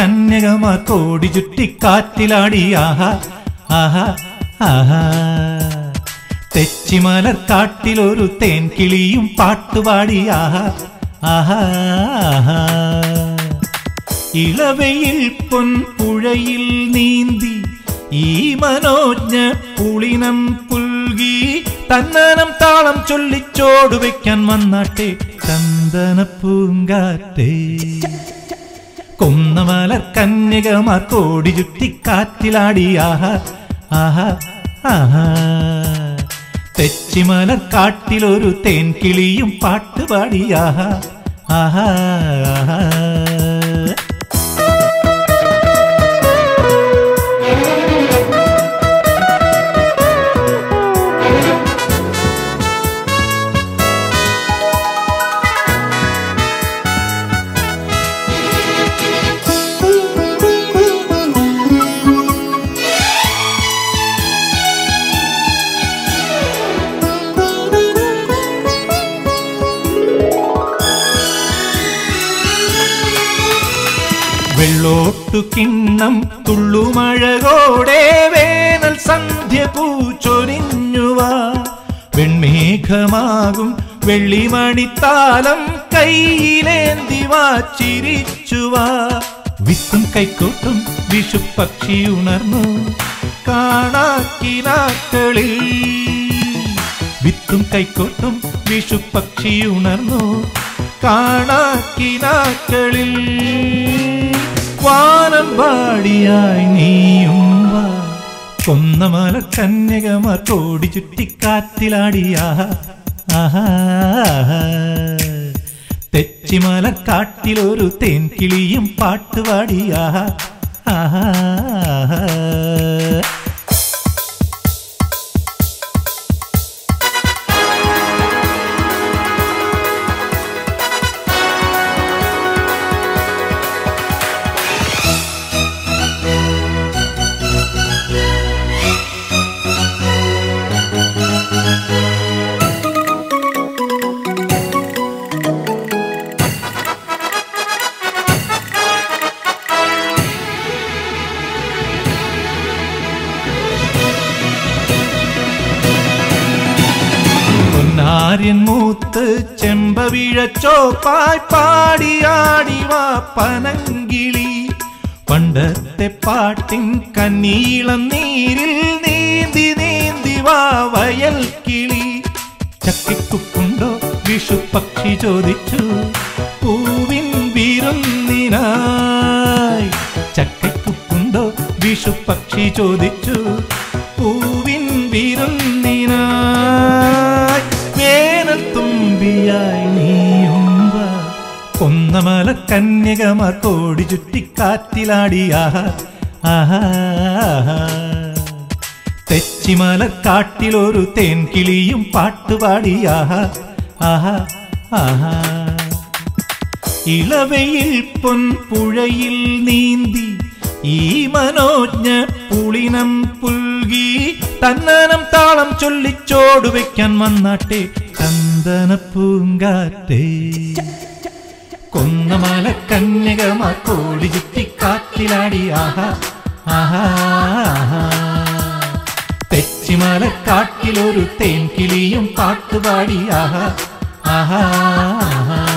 കന്യകമാർ കോടി ചുറ്റി കാറ്റിലാടി ആഹാ ആഹാ ആഹാ തെച്ചിമലർ കാട്ടിലൊരു തേൻ കിളിയും പാട്ടുപാടി ആഹാ ആഹാ ആഹാ ഇളവയിൽ പൊൻപുഴയിൽ നീന്തി ഈ മനോജ്ഞ പുളിനം പുൽകി തന്നനം താളം ചൊല്ലിച്ചോടു വെക്കാൻ വന്നാട്ടെ ചന്ദന പൂങ്കാറ്റേ കൊന്നമലർ കന്യകമാർ കോടി ചുറ്റി കാറ്റിലാടി ആഹാ ആഹാ ആഹാ തെച്ചിമലർ കാട്ടിലൊരു തേൻ കിളിയും പാട്ടുപാടി ആഹാ ആഹാ ആഹാ വെള്ളോട്ടു കിണ്ണം തുള്ളുമഴകോടെ വേനൽ സന്ധ്യ പൂച്ചൊരിഞ്ഞുവാ വെൺമേഘമാകും വെള്ളിമണിത്താലം കയ്യിലേന്തി വാച്ചിരിച്ചുവാ വിത്തും കൈക്കോട്ടും വിഷുപ്പക്ഷി ഉണർന്നു കാണാക്കിനാക്കളിൽ വിത്തും കൈക്കോട്ടും വിഷുപ്പക്ഷി ഉണർന്നു കാണാക്കിനാക്കളിൽ വാനം പാടിയായി നീയും വാ കൊന്നമല കന്യകമാർ കോടി ചുറ്റിക്കാറ്റിലാടിയാ ആഹാ ആഹാ. തെച്ചിമല കാട്ടിലൊരു തേൻകിളിയും പാട്ടുപാടിയാ ആഹാ ആഹാ. പൊന്നാര്യൻ മൂത്ത് ചെമ്പവിഴ ചോപ്പായി പാടിയാടിവാ പനങ്കിളി പണ്ടത്തെ പാട്ടിൻ കന്നീളം നീരിൽ നീന്തി നീന്തി വാ വയൽ കിളി ചക്കിക്കുപ്പുണ്ടോ വിഷു പക്ഷി ചോദിച്ചു പൂവിൻ വിരുന്നിനായി ചക്കയ്ക്കുപ്പുണ്ടോ വിഷു പക്ഷി ചോദിച്ചു പൂവിൻ വിരുന്നിനായി വേനൽ തുമ്പിയായി നീയും വാ കൊന്നമല കന്യകമാർ കോടി ചുറ്റിക്കാറ്റിലാടി ആഹാ ആഹാ ആഹാ. തെച്ചിമല കാട്ടിലൊരു തേൻകിളിയും പാട്ടുപാടി ആഹാ ആഹാ ആഹാ ഇളവയിൽ പൊൻപുഴയിൽ നീന്തി ഈ മനോജ്ഞ പുളിനം പുൽകി തന്നനം താളം ചൊല്ലിച്ചോടു വെക്കാൻ വന്നാട്ടെ ചന്ദന പൂങ്കാറ്റേ കൊന്നമല കന്യകമാർ കോടി ചുറ്റിക്കാറ്റിലാടി ആഹാ ആഹാ ആഹാ തെച്ചിമല കാട്ടിലൊരു തേൻകിളിയും പാട്ടുപാടി ആഹാ ആഹാ ആഹാ